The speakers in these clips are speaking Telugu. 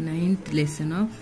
ninth lesson of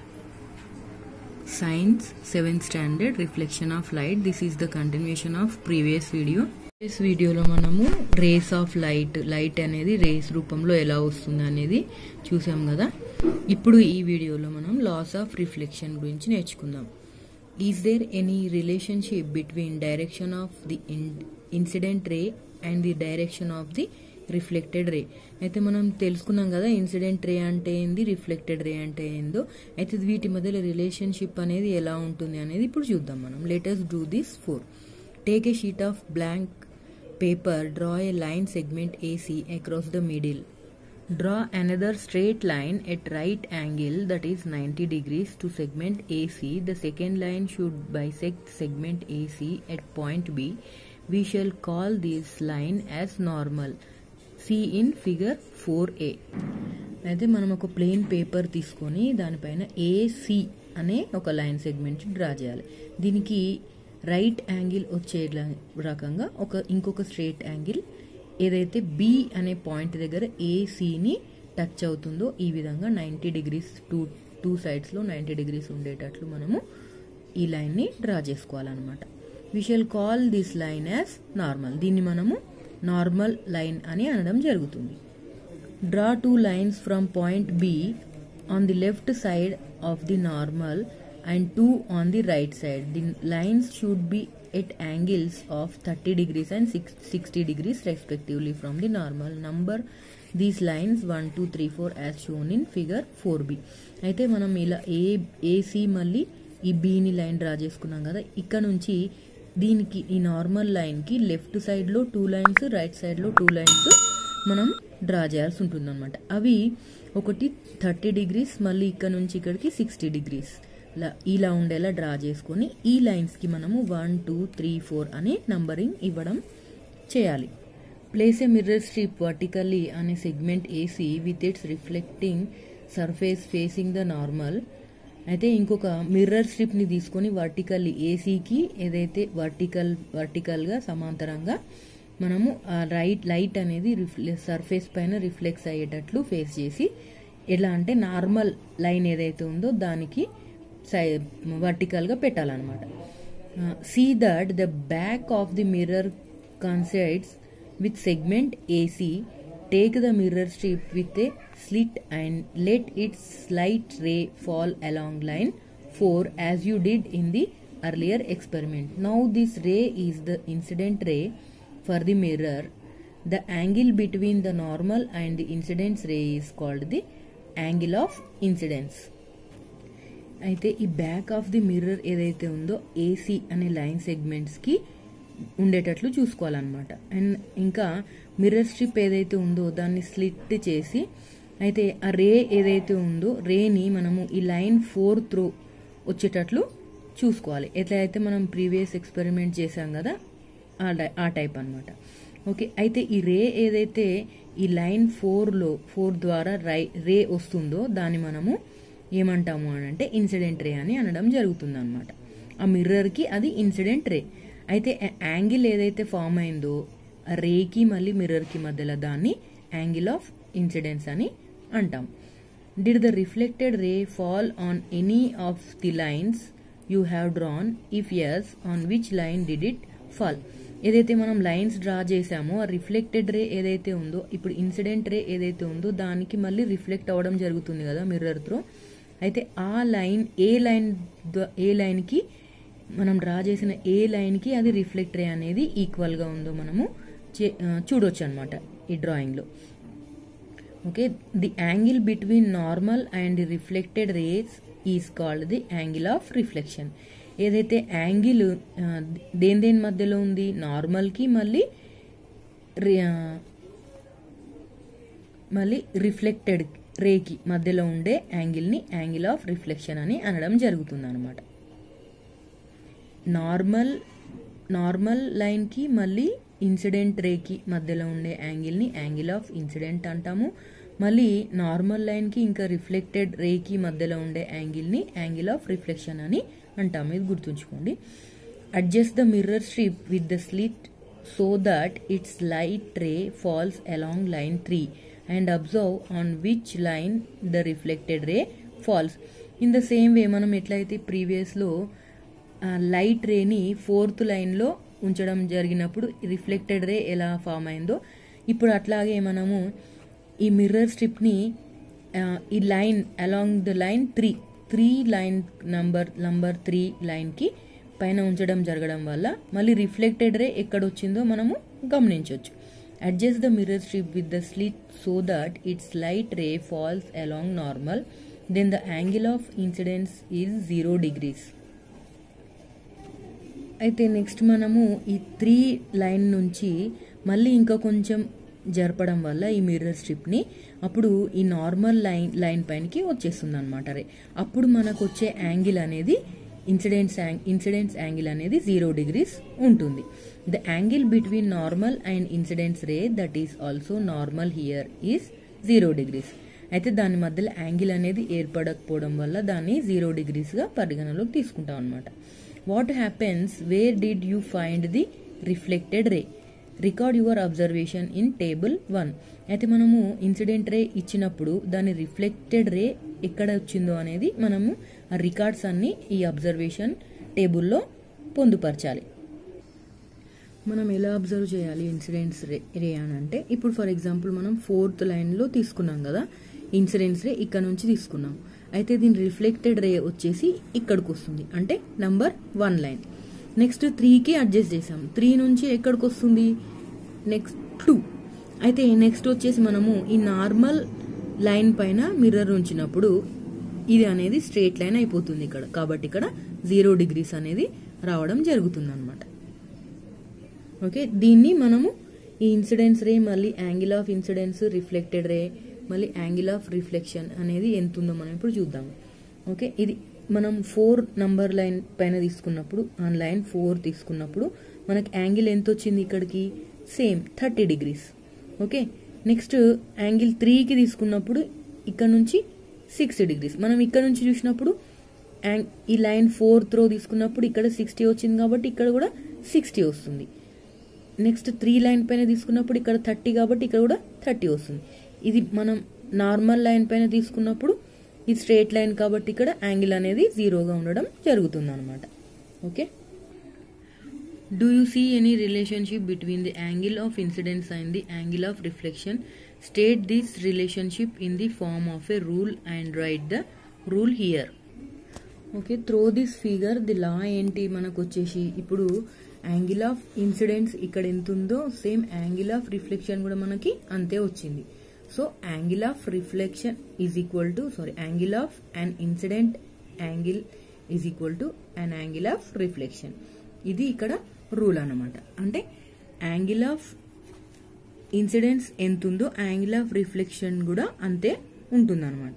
science 7th standard reflection of light this is the continuation of previous video previous వీడియోలో మనము రేస్ ఆఫ్ లైట్ లైట్ అనేది రేస్ రూపంలో ఎలా వస్తుంది అనేది చూసాం కదా ఇప్పుడు ఈ వీడియోలో మనం లాస్ ఆఫ్ రిఫ్లెక్షన్ గురించి నేర్చుకుందాం is there any relationship between direction of the incident ray and the direction of the reflected ray అయితే మనం తెలుసుకున్నాం కదా ఇన్సిడెంట్ రే అంటే ఏంది రిఫ్లెక్టెడ్ రే అంటే ఏందో అయితే వీటి మధ్యలో రిలేషన్షిప్ అనేది ఎలా ఉంటుంది అనేది ఇప్పుడు చూద్దాం మనం let us do this for take a sheet of blank paper draw a line segment AC across the middle draw another straight line at right angle that is 90 degrees to segment AC the second line should bisect segment AC at point B we shall call this line as normal see in figure 4a అయితే మనం ఒక ప్లెయిన్ పేపర్ తీసుకొని దానిపైన ఏసీ అనే ఒక లైన్ సెగ్మెంట్ డ్రా చేయాలి దీనికి రైట్ యాంగిల్ వచ్చే రకంగా ఒక ఇంకొక స్ట్రేట్ యాంగిల్ ఏదైతే బి అనే పాయింట్ దగ్గర ఏసీని టచ్ అవుతుందో ఈ విధంగా నైంటీ డిగ్రీస్ టూ టూ సైడ్స్లో నైంటీ డిగ్రీస్ ఉండేటట్లు మనము ఈ లైన్ని డ్రా చేసుకోవాలన్నమాట we shall call this line as normal దీన్ని మనము నార్మల్ లైన్ అని అనడం జరుగుతుంది draw two lines from point B on the left side of the normal and 2 on the right side. The lines should be at angles of 30 degrees and 60 degrees respectively from the normal. Number these lines 1, 2, 3, 4 as shown in figure 4b. అయితే మనం ఇలా ఏ ఏసీ మళ్ళీ ఈ బీని లైన్ డ్రా చేసుకున్నాం కదా ఇక్కడ నుంచి దీనికి ఈ నార్మల్ లైన్కి లెఫ్ట్ సైడ్లో టూ లైన్స్ రైట్ సైడ్లో టూ లైన్స్ మనం డ్రా చేయాల్సి ఉంటుంది అనమాట అవి ఒకటి థర్టీ డిగ్రీస్ మళ్ళీ ఇక్కడ నుంచి ఇక్కడికి సిక్స్టీ డిగ్రీస్ ఇలా ఉండేలా డ్రా చేసుకొని ఈ లైన్స్కి మనము వన్ టూ త్రీ ఫోర్ అనే నంబరింగ్ ఇవ్వడం చేయాలి place a mirror strip vertically అనే segment A C with its reflecting surface facing the normal అయితే ఇంకొక మిర్రర్ స్ట్రిప్ని తీసుకొని వర్టికల్లీ ఏసీకి ఏదైతే వర్టికల్ వర్టికల్గా సమాంతరంగా మనము ఆ రైట్ లైట్ అనేది రిఫ్లె సర్ఫేస్ పైన రిఫ్లెక్స్ అయ్యేటట్లు ఫేస్ చేసి ఎలా అంటే నార్మల్ లైన్ ఏదైతే ఉందో దానికి సై వర్టికల్గా పెట్టాలన్నమాట see that the back of the mirror coincides with segment A C take the mirror strip with a slit and let its slight ray fall along line four as you did in the earlier experiment now this ray is the incident ray for the mirror the angle between the normal and the incidents ray is called the angle of incidence అయితే ఈ బ్యాక్ ఆఫ్ ది మిర్రర్ ఏదైతే ఉందో ఏసీ అనే లైన్ సెగ్మెంట్స్కి ఉండేటట్లు చూసుకోవాలన్నమాట అండ్ ఇంకా మిర్రర్ స్ట్రిప్ ఏదైతే ఉందో దాన్ని స్లిట్ చేసి అయితే ఆ రే ఏదైతే ఉందో రేని మనము ఈ లైన్ ఫోర్ త్రూ వచ్చేటట్లు చూసుకోవాలి ఎట్లా అయితే మనం ప్రీవియస్ ఎక్స్పెరిమెంట్ చేసాం కదా ఆ టైప్ అనమాట ఓకే అయితే ఈ రే ఏదైతే ఈ లైన్ ఫోర్లో ఫోర్ ద్వారా రై రే వస్తుందో దాన్ని మనము ఏమంటాము అని అంటే ఇన్సిడెంట్ రే అని అనడం జరుగుతుంది అనమాట ఆ మిర్రర్కి అది ఇన్సిడెంట్ రే అయితే యాంగిల్ ఏదైతే ఫామ్ అయిందో ఆ రేకి మళ్ళీ మిర్రర్కి మధ్యలో దాన్ని యాంగిల్ ఆఫ్ ఇన్సిడెన్స్ అని అంటాం did the reflected ray fall on any of the lines you have drawn if yes on which line did it fall ఏదైతే మనం లైన్స్ డ్రా చేసామో ఆ రిఫ్లెక్టెడ్ రే ఏదైతే ఉందో ఇప్పుడు ఇన్సిడెంట్ రే ఏదైతే ఉందో దానికి మళ్ళీ రిఫ్లెక్ట్ అవ్వడం జరుగుతుంది కదా మిర్రర్ త్రో అయితే ఆ లైన్ ఏ లైన్ ఏ లైన్కి మనం డ్రా చేసిన ఏ లైన్కి అది రిఫ్లెక్ట్ రే అనేది ఈక్వల్గా ఉందో మనము చూడొచ్చు అనమాట ఈ డ్రాయింగ్లో okay the angle between normal and reflected rays is called the angle of reflection ఏదైతే యాంగిల్ దేని దేని మధ్యలో ఉంది నార్మల్కి మళ్ళీ మళ్ళీ రిఫ్లెక్టెడ్ రేకి మధ్యలో ఉండే యాంగిల్ని యాంగిల్ ఆఫ్ రిఫ్లెక్షన్ అని అనడం జరుగుతుంది అనమాట నార్మల్ నార్మల్ లైన్కి మళ్ళీ ఇన్సిడెంట్ రేకి మధ్యలో ఉండే యాంగిల్ని యాంగిల్ ఆఫ్ ఇన్సిడెంట్ అంటాము మళ్ళీ నార్మల్ లైన్కి ఇంకా రిఫ్లెక్టెడ్ రేకి మధ్యలో ఉండే యాంగిల్ని యాంగిల్ ఆఫ్ రిఫ్లెక్షన్ అని అంటాము ఇది గుర్తుంచుకోండి adjust the mirror strip with the slit so that its light ray falls along line three and observe on which line the reflected ray falls in the same way మనం ఎట్లయితే ప్రీవియస్లో లైట్ రేని ఫోర్త్ లైన్లో ఉంచడం జరిగినప్పుడు రిఫ్లెక్టెడ్ రే ఎలా ఫామ్ అయిందో ఇప్పుడు అట్లాగే మనము ఈ మిర్రర్ స్ట్రిప్ని ఈ line along the line three three line number number three లైన్కి పైన ఉంచడం జరగడం వల్ల మళ్ళీ రిఫ్లెక్టెడ్ రే ఎక్కడ వచ్చిందో మనము గమనించవచ్చు adjust the mirror strip with the slit so that its light ray falls along normal then the angle of incidence is zero degrees అయితే నెక్స్ట్ మనము ఈ త్రీ లైన్ నుంచి మళ్ళీ ఇంకా కొంచెం జరపడం వల్ల ఈ మిర్రర్ స్ట్రిప్ని అప్పుడు ఈ నార్మల్ లైన్ లైన్ పైనకి వచ్చేస్తుంది అనమాట రే అప్పుడు మనకు వచ్చే యాంగిల్ అనేది ఇన్సిడెంట్స్ ఇన్సిడెంట్స్ యాంగిల్ అనేది జీరో డిగ్రీస్ ఉంటుంది the angle between normal and incidents ray that is also normal here is zero degrees అయితే దాని మధ్యలో యాంగిల్ అనేది ఏర్పడకపోవడం వల్ల దాన్ని జీరో డిగ్రీస్గా పరిగణలోకి తీసుకుంటాం అనమాట what happens where did you find the reflected ray record your observation in table one అయితే మనము ఇన్సిడెంట్ రే ఇచ్చినప్పుడు దాని రిఫ్లెక్టెడ్ రే ఎక్కడ వచ్చిందో అనేది మనము ఆ రికార్డ్స్ అన్ని ఈ అబ్జర్వేషన్ టేబుల్లో పొందుపరచాలి మనం ఎలా అబ్జర్వ్ చేయాలి ఇన్సిడెంట్స్ రే రే అని అంటే ఇప్పుడు ఫర్ ఎగ్జాంపుల్ మనం ఫోర్త్ లైన్లో తీసుకున్నాం కదా ఇన్సిడెంట్స్ రే ఇక్కడ నుంచి తీసుకున్నాం అయితే దీని రిఫ్లెక్టెడ్ రే వచ్చేసి ఇక్కడికి వస్తుంది అంటే నంబర్ వన్ లైన్ నెక్స్ట్ త్రీకి అడ్జస్ట్ చేసాం త్రీ నుంచి ఎక్కడికి వస్తుంది నెక్స్ట్ టూ అయితే నెక్స్ట్ వచ్చేసి మనము ఈ నార్మల్ లైన్ పైన మిర్రర్ ఉంచినప్పుడు ఇది అనేది స్ట్రేట్ లైన్ అయిపోతుంది ఇక్కడ కాబట్టి ఇక్కడ జీరో డిగ్రీస్ అనేది రావడం జరుగుతుంది అనమాట ఓకే దీన్ని మనము ఈ ఇన్సిడెన్స్ రే మళ్ళీ angle of incidence reflected ray మళ్ళీ యాంగిల్ ఆఫ్ రిఫ్లెక్షన్ అనేది ఎంత ఉందో మనం ఇప్పుడు చూద్దాము ఓకే ఇది మనం ఫోర్ నంబర్ లైన్ పైన తీసుకున్నప్పుడు ఆ లైన్ ఫోర్ తీసుకున్నప్పుడు మనకి యాంగిల్ ఎంత వచ్చింది ఇక్కడికి same thirty degrees okay next angle త్రీకి తీసుకున్నప్పుడు ఇక్కడ నుంచి సిక్స్టీ డిగ్రీస్ మనం ఇక్కడ నుంచి చూసినప్పుడు ఈ లైన్ ఫోర్ త్రో తీసుకున్నప్పుడు ఇక్కడ సిక్స్టీ వచ్చింది కాబట్టి ఇక్కడ కూడా సిక్స్టీ వస్తుంది నెక్స్ట్ త్రీ లైన్ పైన తీసుకున్నప్పుడు ఇక్కడ థర్టీ కాబట్టి ఇక్కడ కూడా థర్టీ వస్తుంది ఇది మనం నార్మల్ లైన్ పైన తీసుకున్నప్పుడు ఇది స్ట్రేట్ లైన్ కాబట్టి ఇక్కడ యాంగిల్ అనేది జీరోగా ఉండడం జరుగుతుంది అనమాట okay do you see any relationship between the angle of incidence and the angle of reflection state this relationship in the form of a rule and write the rule here okay through this figure the law ఏంటి మనకు వచ్చేసి ఇప్పుడు యాంగిల్ ఆఫ్ ఇన్సిడెంట్స్ ఇక్కడ ఎంత ఉందో సేమ్ యాంగిల్ ఆఫ్ రిఫ్లెక్షన్ కూడా మనకి అంతే వచ్చింది so angle of reflection is equal to sorry angle of an incident angle is equal to an angle of reflection ఇది ఇక్కడ రూల్ అనమాట అంటే యాంగిల్ ఆఫ్ ఇన్సిడెంట్స్ ఎంత ఉందో యాంగిల్ ఆఫ్ రిఫ్లెక్షన్ కూడా అంతే ఉంటుందన్నమాట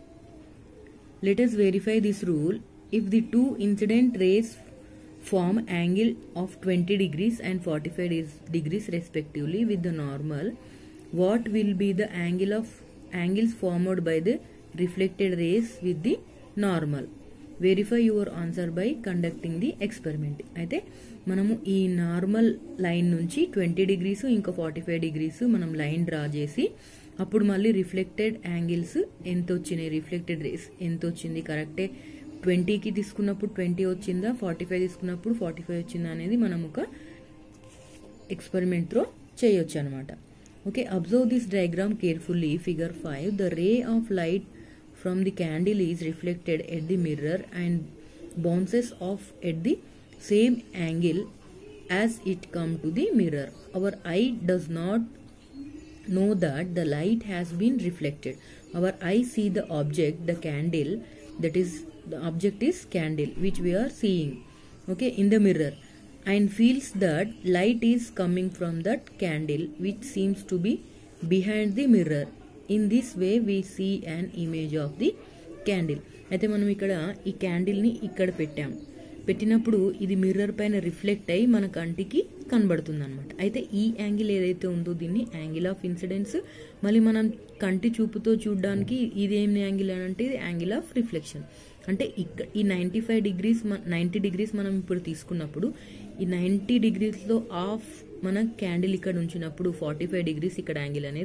let us verify this rule if the two incident rays form angle of 20 degrees and 45 degrees respectively with the normal what will be the angle of angles formed by the reflected rays with the normal verify your answer by conducting the experiment అయితే మనము ఈ నార్మల్ లైన్ నుంచి ట్వంటీ డిగ్రీస్ ఇంకా ఫార్టీ ఫైవ్ డిగ్రీస్ మనం లైన్ డ్రా చేసి అప్పుడు మళ్ళీ రిఫ్లెక్టెడ్ యాంగిల్స్ ఎంత వచ్చినాయి రిఫ్లెక్టెడ్ రేస్ ఎంత వచ్చింది కరెక్టే ట్వంటీకి తీసుకున్నప్పుడు ట్వంటీ వచ్చిందా ఫార్టీ ఫైవ్ తీసుకున్నప్పుడు ఫార్టీ ఫైవ్ వచ్చిందా అనేది మనం ఒక ఎక్స్పెరిమెంట్ త్రో చేయొచ్చు అనమాట okay observe this diagram carefully figure five the ray of light from the candle is reflected at the mirror and bounces off at the same angle as it come to the mirror our eye does not know that the light has been reflected our eye see the object the candle that is the object is candle which we are seeing okay in the mirror and feels that light is coming from that candle which seems to be behind the mirror in this way we see an image of the candle అయితే మనం ఇక్కడ ఈ క్యాండిల్ని ఇక్కడ పెట్టాం పెట్టినప్పుడు ఇది మిర్రర్ పైన రిఫ్లెక్ట్ అయ్యి మన కంటికి కనబడుతుంది అనమాట అయితే ఈ యాంగిల్ ఏదైతే ఉందో దీన్ని యాంగిల్ ఆఫ్ ఇన్సిడెన్స్ మళ్ళీ మనం కంటి చూపుతో చూడడానికి ఇది ఏం యాంగిల్ అని అంటే ఇది యాంగిల్ ఆఫ్ రిఫ్లెక్షన్ అంటే ఇక్కడ ఈ ninety five degrees ninety degrees మనం ఇప్పుడు తీసుకున్నప్పుడు ఈ నైంటీ డిగ్రీస్లో ఆఫ్ మన క్యాండిల్ ఇక్కడ ఉంచినప్పుడు ఫార్టీ ఫైవ్ డిగ్రీస్ ఇక్కడ యాంగిల్ అనేది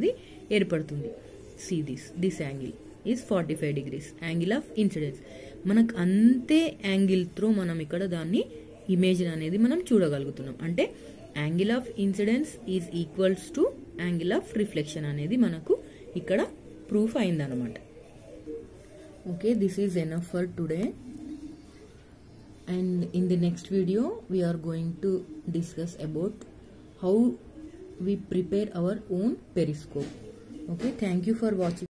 ఏర్పడుతుంది see this this angle is forty five degrees angle of incidence మనకు అంతే యాంగిల్తో మనం ఇక్కడ దాన్ని ఇమేజ్ అనేది మనం చూడగలుగుతున్నాం అంటే angle of incidence is equals to angle of reflection అనేది మనకు ఇక్కడ ప్రూఫ్ అయిందనమాట okay this is enough for today and in the next video we are going to discuss about how we prepare our own periscope okay thank you for watching